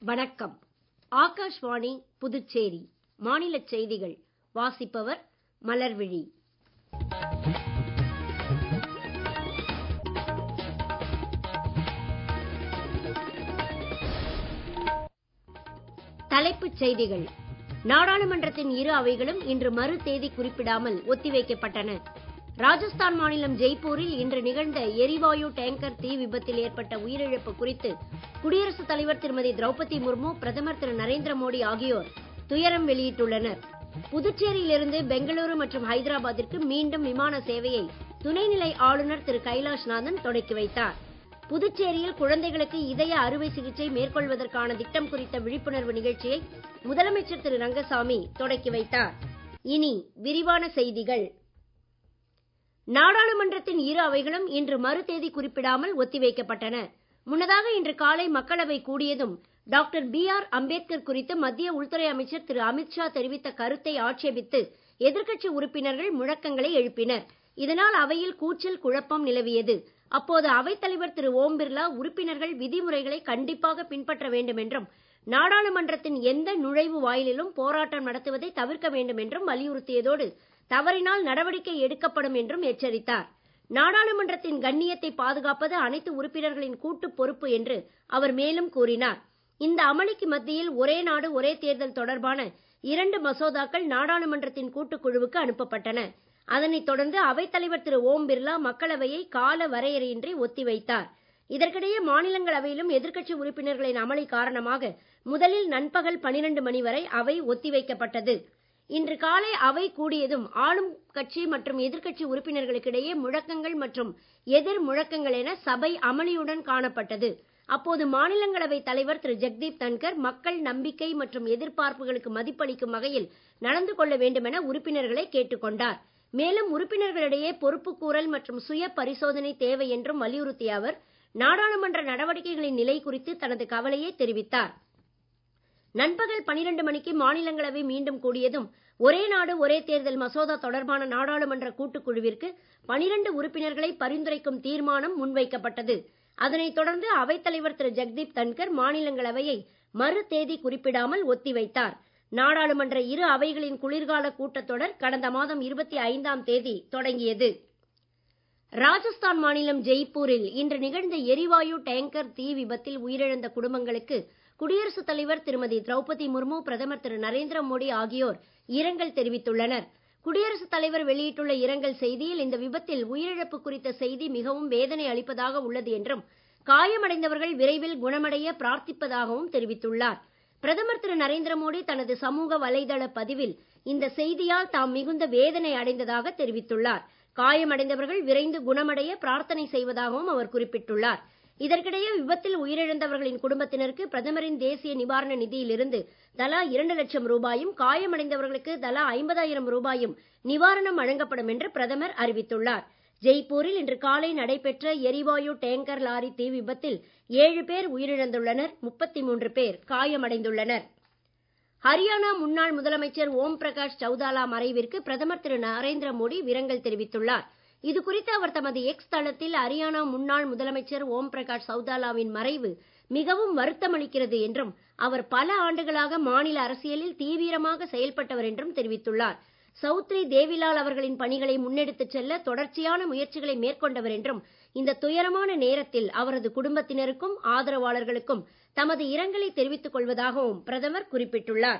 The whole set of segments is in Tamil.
வணக்கம் ஆகாஷ்வாணி புதுச்சேரி மாநிலச் செய்திகள் வாசிப்பவர் மலர்விழி தலைப்புச் செய்திகள் நாடாளுமன்றத்தின் இரு அவைகளும் இன்று மறு தேதி குறிப்பிடாமல் ஒத்திவைக்கப்பட்டன ராஜஸ்தான் மாநிலம் ஜெய்ப்பூரில் இன்று நிகழ்ந்த எரிவாயு டேங்கர் தீ விபத்தில் ஏற்பட்ட உயிரிழப்பு குறித்து குடியரசுத் தலைவர் திருமதி திரௌபதி முர்மு பிரதமர் திரு நரேந்திர மோடி ஆகியோர் துயரம் வெளியிட்டுள்ளனர் புதுச்சேரியிலிருந்து பெங்களூரு மற்றும் ஹைதராபாத்திற்கு மீண்டும் விமான சேவையை துணைநிலை ஆளுநர் திரு கைலாஷ்நாதன் தொடக்கி வைத்தார் புதுச்சேரியில் குழந்தைகளுக்கு இதய அறுவை சிகிச்சை மேற்கொள்வதற்கான திட்டம் குறித்த விழிப்புணர்வு நிகழ்ச்சியை முதலமைச்சர் திரு ரங்கசாமி தொடக்கி வைத்தார் இனி விரிவான செய்திகள் நாடாளுமன்றத்தின் இரு அவைகளும் இன்று மறு தேதி குறிப்பிடாமல் ஒத்திவைக்கப்பட்டன முன்னதாக இன்று காலை மக்களவை கூடியதும் டாக்டர் பி ஆர் அம்பேத்கர் குறித்து மத்திய உள்துறை அமைச்சர் திரு அமித்ஷா தெரிவித்த கருத்தை ஆட்சேபித்து எதிர்க்கட்சி உறுப்பினர்கள் முழக்கங்களை எழுப்பினர் இதனால் அவையில் கூச்சல் குழப்பம் நிலவியது அப்போது அவைத் தலைவர் திரு ஓம் பிர்லா உறுப்பினர்கள் விதிமுறைகளை கண்டிப்பாக பின்பற்ற வேண்டும் என்றும் நாடாளுமன்றத்தின் எந்த நுழைவு வாயிலிலும் போராட்டம் நடத்துவதை தவிர்க்க வேண்டும் என்றும் வலியுறுத்தியதோடு தவறினால் நடவடிக்கை எடுக்கப்படும் என்றும் எச்சரித்தார் நாடாளுமன்றத்தின் கண்ணியத்தை பாதுகாப்பது அனைத்து உறுப்பினர்களின் கூட்டு பொறுப்பு என்று அவர் மேலும் கூறினார் இந்த அமளிக்கு மத்தியில் ஒரே நாடு ஒரே தேர்தல் தொடர்பான இரண்டு மசோதாக்கள் நாடாளுமன்றத்தின் கூட்டுக்குழுவுக்கு அனுப்பப்பட்டன அதனைத் தொடர்ந்து அவைத் தலைவர் திரு ஓம் பிர்லா மக்களவையை கால வரையறையின்றி ஒத்திவைத்தார் இதற்கிடையே மாநிலங்களவையிலும் எதிர்க்கட்சி உறுப்பினர்களின் அமளி காரணமாக முதலில் நண்பகல் பனிரெண்டு மணி வரை அவை ஒத்திவைக்கப்பட்டது இன்று காலை அவை கூடியதும் ஆளும் கட்சி மற்றும் எதிர்க்கட்சி உறுப்பினர்களுக்கிடையே முழக்கங்கள் மற்றும் எதிர் முழக்கங்கள் என சபை அமளியுடன் காணப்பட்டது அப்போது மாநிலங்களவை தலைவர் திரு ஜெக்தீப் தன்கர் மக்கள் நம்பிக்கை மற்றும் எதிர்பார்ப்புகளுக்கு மதிப்பளிக்கும் வகையில் நடந்து கொள்ள வேண்டும் என உறுப்பினர்களை கேட்டுக் கொண்டார் மேலும் உறுப்பினர்களிடையே பொறுப்புக்கூறல் மற்றும் சுய பரிசோதனை தேவை என்றும் வலியுறுத்திய அவர் நாடாளுமன்ற நடவடிக்கைகளின் நிலை குறித்து தனது கவலையை தெரிவித்தார் நண்பகல் பனிரெண்டு மணிக்கு மாநிலங்களவை மீண்டும் கூடியதும் ஒரே நாடு ஒரே தேர்தல் மசோதா தொடர்பான நாடாளுமன்ற கூட்டுக்குழுவிற்கு பனிரெண்டு உறுப்பினர்களை பரிந்துரைக்கும் தீர்மானம் முன்வைக்கப்பட்டது அதனைத் தொடர்ந்து அவைத் தலைவர் திரு ஜெக்தீப் தன்கர் மாநிலங்களவையை மறு தேதி குறிப்பிடாமல் ஒத்திவைத்தார் நாடாளுமன்ற இரு அவைகளின் குளிர்கால கூட்டத்தொடர் கடந்த மாதம் இருபத்தி ஐந்தாம் தேதி தொடங்கியது ராஜஸ்தான் மாநிலம் ஜெய்ப்பூரில் இன்று நிகழ்ந்த எரிவாயு டேங்கர் தீ விபத்தில் உயிரிழந்த குடும்பங்களுக்கு குடியரசுத் தலைவர் திருமதி திரௌபதி முர்மு பிரதமர் திரு நரேந்திர மோடி ஆகியோர் இரங்கல் தெரிவித்துள்ளனர் குடியரசுத் தலைவர் வெளியிட்டுள்ள இரங்கல் செய்தியில் இந்த விபத்தில் உயிரிழப்பு குறித்த செய்தி மிகவும் வேதனை அளிப்பதாக உள்ளது என்றும் காயமடைந்தவர்கள் விரைவில் குணமடைய பிரார்த்திப்பதாகவும் தெரிவித்துள்ளார் பிரதமர் திரு நரேந்திர மோடி தனது சமூக வலைதள பதிவில் இந்த செய்தியால் தாம் மிகுந்த வேதனை அடைந்ததாக தெரிவித்துள்ளார் காயமடைந்தவர்கள் விரைந்து குணமடைய பிரார்த்தனை செய்வதாகவும் அவர் குறிப்பிட்டுள்ளார் இதற்கிடையே விபத்தில் உயிரிழந்தவர்களின் குடும்பத்தினருக்கு பிரதமரின் தேசிய நிவாரண நிதியிலிருந்து தலா இரண்டு லட்சம் ரூபாயும் காயமடைந்தவர்களுக்கு தலா ஐம்பதாயிரம் ரூபாயும் நிவாரணம் வழங்கப்படும் என்று பிரதமர் அறிவித்துள்ளார் ஜெய்ப்பூரில் இன்று காலை நடைபெற்ற எரிவாயு டேங்கர் லாரி தீ விபத்தில் ஏழு பேர் உயிரிழந்துள்ளனர் முப்பத்தி மூன்று பேர் காயமடைந்துள்ளனர் ஹரியானா முன்னாள் முதலமைச்சர் ஓம் பிரகாஷ் சௌதாலா மறைவிற்கு பிரதமர் திரு நரேந்திர மோடி இரங்கல் தெரிவித்துள்ளார் இது குறித்து அவர் தமது எக்ஸ் தளத்தில் ஹரியானா முன்னாள் முதலமைச்சர் ஓம் பிரகாஷ் சௌதாலாவின் மறைவு மிகவும் வருத்தமளிக்கிறது என்றும் அவர் பல ஆண்டுகளாக மாநில அரசியலில் தீவிரமாக செயல்பட்டவர் என்றும் தெரிவித்துள்ளார் சௌத்ரி தேவிலால் அவர்களின் பணிகளை முன்னெடுத்துச் செல்ல தொடர்ச்சியான முயற்சிகளை மேற்கொண்டவர் என்றும் இந்த துயரமான நேரத்தில் அவரது குடும்பத்தினருக்கும் ஆதரவாளர்களுக்கும் தமது இரங்கலை தெரிவித்துக் கொள்வதாகவும் பிரதமர் குறிப்பிட்டுள்ளார்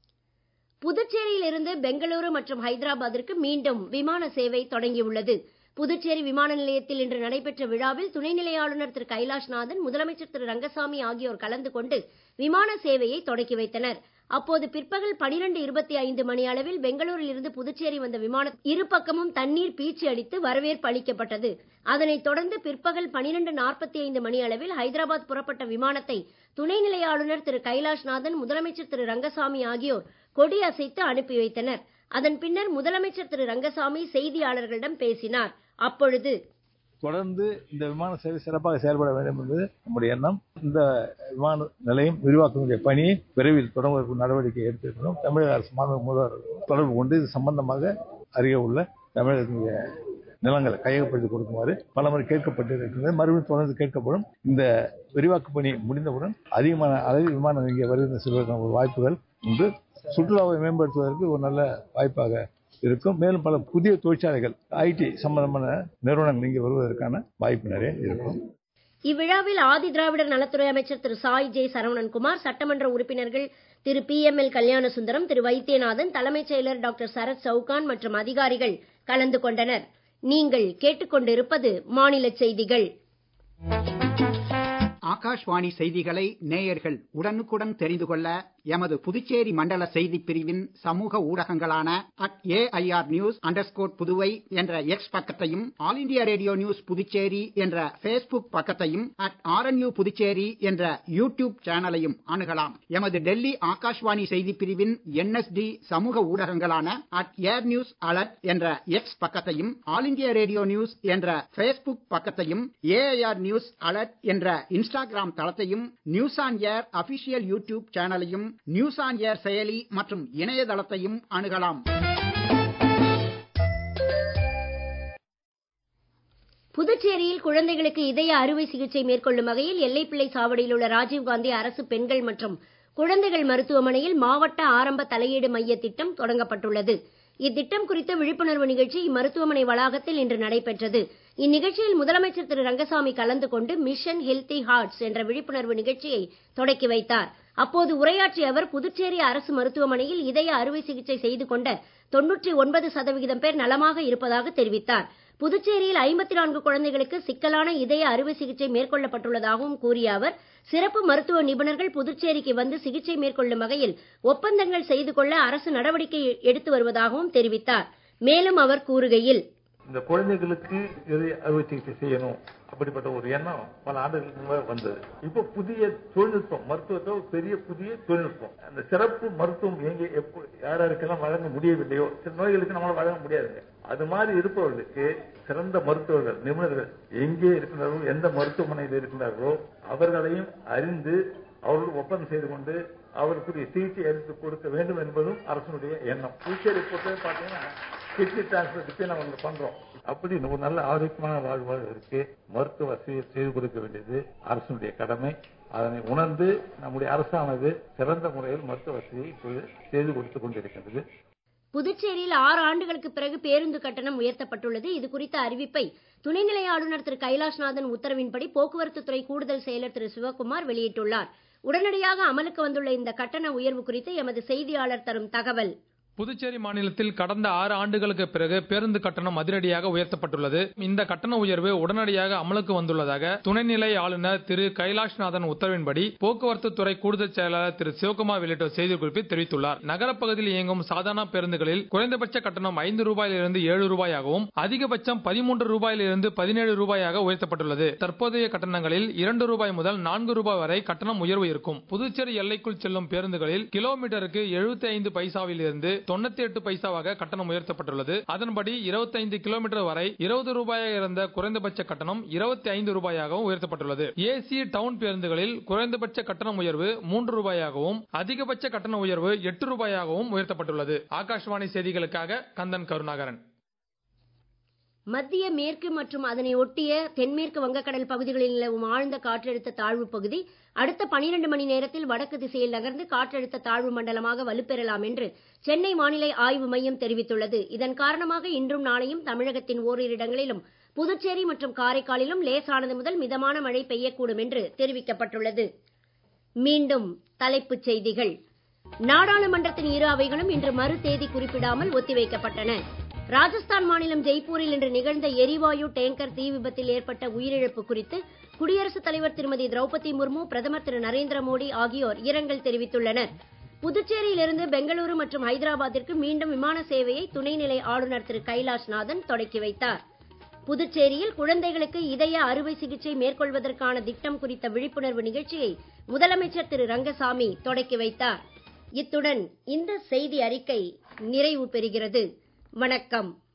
புதுச்சேரியிலிருந்து பெங்களூரு மற்றும் ஹைதராபாத்திற்கு மீண்டும் விமான சேவை தொடங்கியுள்ளது புதுச்சேரி விமான நிலையத்தில் இன்று நடைபெற்ற விழாவில் துணைநிலை ஆளுநர் திரு கைலாஷ்நாதன் முதலமைச்சர் திரு ரங்கசாமி ஆகியோர் கலந்து கொண்டு விமான சேவையை தொடக்கி வைத்தனர் அப்போது பிற்பகல் பனிரெண்டு இருபத்தி ஐந்து மணி அளவில் பெங்களூரில் இருந்து புதுச்சேரி வந்த விமானம் இரு பக்கமும் தண்ணீர் பீச்சி அடித்து வரவேற்பு அளிக்கப்பட்டது அதனைத் தொடர்ந்து பிற்பகல் பனிரெண்டு நாற்பத்தி ஐந்து மணி அளவில் ஹைதராபாத் புறப்பட்ட விமானத்தை துணைநிலை ஆளுநர் திரு கைலாஷ்நாதன் முதலமைச்சர் திரு ரங்கசாமி ஆகியோர் கொடி அசைத்து அனுப்பி வைத்தனர் அதன் பின்னர் முதலமைச்சர் திரு ரங்கசாமி செய்தியாளர்களிடம் பேசினார் அப்பொழுது தொடர்ந்து இந்த விமான சேவை சிறப்பாக செயல்பட வேண்டும் என்பது நம்முடைய எண்ணம் இந்த விமான நிலையம் விரிவாக்கக்கூடிய பணியை விரைவில் தொடங்குவதற்கு நடவடிக்கை எடுத்திருக்கிறோம் தமிழக அரசு மாநில முதல்வர் தொடர்பு கொண்டு இது சம்பந்தமாக அறிய உள்ள தமிழகத்தினுடைய நிலங்களை கையகப்படுத்தி கொடுக்குமாறு பல முறை கேட்கப்பட்டு இருக்கின்றது மறுபடியும் தொடர்ந்து கேட்கப்படும் இந்த விரிவாக்க பணி முடிந்தவுடன் அதிகமான அளவில் விமானம் இங்கே வருகின்ற செல்வதற்கான வாய்ப்புகள் உண்டு சுற்றுலாவை மேம்படுத்துவதற்கு ஒரு நல்ல வாய்ப்பாக இருக்கும் மேலும் பல புதிய தொழிற்சாலைகள் ஐடி சம்பந்தமான நிறுவனங்கள் இங்கே வருவதற்கான வாய்ப்பு நிறைய இருக்கும் இவ்விழாவில் ஆதி திராவிடர் நலத்துறை அமைச்சர் திரு சாய் ஜே சரவணன்குமார் சட்டமன்ற உறுப்பினர்கள் Thiru P M L Kalyanasundaram Thiru Vaidyanathan தலைமைச் செயலர் டாக்டர் சரத் சவுகான் மற்றும் அதிகாரிகள் கலந்து கொண்டனர் நீங்கள் கேட்டுக்கொண்டிருப்பது மாநில செய்திகள் ஆகாஷ்வாணி செய்திகளை நேயர்கள் உடனுக்குடன் தெரிந்து கொள்ள எமது புதுச்சேரி மண்டல செய்திப் பிரிவின் சமூக ஊடகங்களான at AIR news underscore Puduvai என்ற எக்ஸ் பக்கத்தையும் all India radio news Puducherry என்ற பேஸ்புக் பக்கத்தையும் அட் ஆர்என்யூ புதுச்சேரி என்ற யூடியூப் சேனலையும் அணுகலாம் எமது டெல்லி ஆகாஷ்வாணி செய்திப் பிரிவின் என்எஸ்டி சமூக ஊடகங்களான அட் ஏர் நியூஸ் அலர்ட் என்ற எக்ஸ் பக்கத்தையும் ஆல் இண்டியா ரேடியோ நியூஸ் என்ற பேஸ்புக் பக்கத்தையும் ஏஐஆர் நியூஸ் அலர்ட் என்ற இன்ஸ்டாகிராம் தளத்தையும் news on air official YouTube சேனலையும் நியூஸ் ஆன் ஏர் செயலி மற்றும் இணையதளத்தையும் அணுகலாம் புதுச்சேரியில் குழந்தைகளுக்கு இதய அறுவை சிகிச்சை மேற்கொள்ளும் வகையில் எல்லைப்பிள்ளை சாவடியில் உள்ள ராஜீவ்காந்தி அரசு பெண்கள் மற்றும் குழந்தைகள் மருத்துவமனையில் மாவட்ட ஆரம்ப தலையீடு மைய திட்டம் தொடங்கப்பட்டுள்ளது இத்திட்டம் குறித்த விழிப்புணர்வு நிகழ்ச்சி இம்மருத்துவமனை வளாகத்தில் இன்று நடைபெற்றது இந்நிகழ்ச்சியில் முதலமைச்சர் திரு ரங்கசாமி கலந்து கொண்டு மிஷன் ஹெல்தி ஹார்ட்ஸ் என்ற விழிப்புணர்வு நிகழ்ச்சியை தொடக்கி வைத்தார் அப்போது உரையாற்றிய அவர் புதுச்சேரி அரசு மருத்துவமனையில் இதய அறுவை சிகிச்சை செய்து கொண்ட தொன்னூற்றி ஒன்பது சதவிகிதம் பேர் நலமாக இருப்பதாக தெரிவித்தார் புதுச்சேரியில் ஐம்பத்தி நான்கு குழந்தைகளுக்கு சிக்கலான இதய அறுவை சிகிச்சை மேற்கொள்ளப்பட்டுள்ளதாகவும் கூறிய அவர் சிறப்பு மருத்துவ நிபுணர்கள் புதுச்சேரிக்கு வந்து சிகிச்சை மேற்கொள்ளும் வகையில் ஒப்பந்தங்கள் செய்து கொள்ள அரசு நடவடிக்கை எடுத்து வருவதாகவும் தெரிவித்தார் மேலும் அவர் கூறுகையில் இந்த குழந்தைகளுக்கு இதய அறுவை சிகிச்சை செய்யணும் அப்படிப்பட்ட ஒரு எண்ணம் பல ஆண்டுகளுக்கு முன்பே வந்தது இப்போ புதிய தொழில்நுட்பம் மருத்துவத்தை ஒரு பெரிய புதிய தொழில்நுட்பம் அந்த சிறப்பு மருத்துவம் எங்கே எப்போ யார் யாருக்கெல்லாம் வழங்க முடியவில்லையோ சில நோய்களுக்கு நம்மளால வழங்க முடியாதுங்க அது மாதிரி இருப்பவர்களுக்கு சிறந்த மருத்துவர்கள் நிபுணர்கள் எங்கே இருக்கிறார்களோ எந்த மருத்துவமனையில் இருக்கிறார்களோ அவர்களையும் அறிந்து அவர்கள் ஒப்பந்தம் செய்து கொண்டு அவருக்குரிய சிகிச்சை அளித்து கொடுக்க வேண்டும் என்பதும் அரசனுடைய எண்ணம் புதுச்சேரி பொறுத்தவரை பார்த்தீங்கன்னா கிட்னி டிரான்ஸ்பர் பற்றி நம்ம ஒன்று பண்றோம் அப்படி ஒரு நல்ல ஆரோக்கியமான வாழ்வாளர்களுக்கு மருத்துவ வசதியை செய்து கொடுக்க வேண்டியது அரசனுடைய கடமை அதனை உணர்ந்து நம்முடைய அரசானது சிறந்த முறையில் மருத்துவ வசதியை இப்போது செய்து கொடுத்துக் கொண்டிருக்கின்றது புதுச்சேரியில் ஆறு ஆண்டுகளுக்கு பிறகு பேருந்து கட்டணம் உயர்த்தப்பட்டுள்ளது இது குறித்த அறிவிப்பை துணைநிலை ஆளுநர் திரு கைலாஷ்நாதன் உத்தரவின்படி போக்குவரத்து துறை கூடுதல் செயலர் திரு சிவக்குமார் வெளியிட்டுள்ளார் உடனடியாக அமலுக்கு வந்துள்ள இந்த கட்டண உயர்வு குறித்து எமது செய்தியாளர் தரும் தகவல் புதுச்சேரி மாநிலத்தில் கடந்த ஆறு ஆண்டுகளுக்கு பிறகு பேருந்து கட்டணம் அதிரடியாக உயர்த்தப்பட்டுள்ளது இந்த கட்டண உயர்வு உடனடியாக அமலுக்கு வந்துள்ளதாக துணைநிலை ஆளுநர் திரு கைலாஷ்நாதன் உத்தரவின்படி போக்குவரத்து துறை கூடுதல் செயலாளர் திரு சிவகுமார் வெளியிட்ட செய்திக்குறிப்பில் தெரிவித்துள்ளார் நகரப்பகுதியில் இயங்கும் சாதாரண பேருந்துகளில் குறைந்தபட்ச கட்டணம் ஐந்து ரூபாயிலிருந்து ஏழு ரூபாயாகவும் அதிகபட்சம் பதிமூன்று ரூபாயிலிருந்து பதினேழு ரூபாயாக உயர்த்தப்பட்டுள்ளது தற்போதைய கட்டணங்களில் இரண்டு ரூபாய் முதல் நான்கு ரூபாய் வரை கட்டணம் உயர்வு இருக்கும் புதுச்சேரி எல்லைக்குள் செல்லும் பேருந்துகளில் கிலோமீட்டருக்கு எழுபத்தி ஐந்து பைசாவில் இருந்து தொண்ணூத்தி எட்டு பைசாவாக கட்டணம் உயர்த்தப்பட்டுள்ளது அதன்படி இருபத்தைந்து கிலோமீட்டர் வரை இருபது ரூபாயாக இருந்த குறைந்தபட்ச கட்டணம் இருபத்தி ஐந்து ரூபாயாகவும் உயர்த்தப்பட்டுள்ளது ஏசி டவுன் பேருந்துகளில் குறைந்தபட்ச கட்டணம் உயர்வு மூன்று ரூபாயாகவும் அதிகபட்ச கட்டண உயர்வு எட்டு ரூபாயாகவும் உயர்த்தப்பட்டுள்ளது ஆகாஷவாணி செய்திகளுக்காக கந்தன் கருணாகரன் மத்திய மேற்கு மற்றும் அதனை ஒட்டிய தென்மேற்கு வங்கக்கடல் பகுதிகளில் நிலவும் ஆழ்ந்த காற்றழுத்த தாழ்வு பகுதி அடுத்த பனிரெண்டு மணி நேரத்தில் வடக்கு திசையில் நகர்ந்து காற்றழுத்த தாழ்வு மண்டலமாக வலுப்பெறலாம் என்று சென்னை வானிலை ஆய்வு மையம் தெரிவித்துள்ளது இதன் காரணமாக இன்றும் நாளையும் தமிழகத்தின் ஓரிரு இடங்களிலும் புதுச்சேரி மற்றும் காரைக்காலிலும் லேசானது முதல் மிதமான மழை பெய்யக்கூடும் என்று தெரிவிக்கப்பட்டுள்ளது மீண்டும் தலைப்புச் செய்திகள் நாடாளுமன்றத்தின் இரு அவைகளும் இன்று மறு தேதி குறிப்பிடாமல் ஒத்திவைக்கப்பட்டன ராஜஸ்தான் மாநிலம் ஜெய்ப்பூரில் இன்று நிகழ்ந்த எரிவாயு டேங்கர் தீ விபத்தில் ஏற்பட்ட உயிரிழப்பு குறித்து குடியரசுத் தலைவர் திருமதி திரௌபதி முர்மு பிரதமர் திரு நரேந்திர மோடி ஆகியோர் இரங்கல் தெரிவித்துள்ளனர் புதுச்சேரியிலிருந்து பெங்களூரு மற்றும் ஹைதராபாத்திற்கு மீண்டும் விமான சேவையை துணைநிலை ஆளுநர் திரு கைலாஷ்நாதன் தொடக்கி வைத்தார் புதுச்சேரியில் குழந்தைகளுக்கு இதய அறுவை சிகிச்சை மேற்கொள்வதற்கான திட்டம் குறித்த விழிப்புணர்வு நிகழ்ச்சியை முதலமைச்சர் திரு ரங்கசாமி தொடக்கி வைத்தார் இத்துடன் இந்த செய்தி அறிக்கை நிறைவு பெறுகிறது வணக்கம்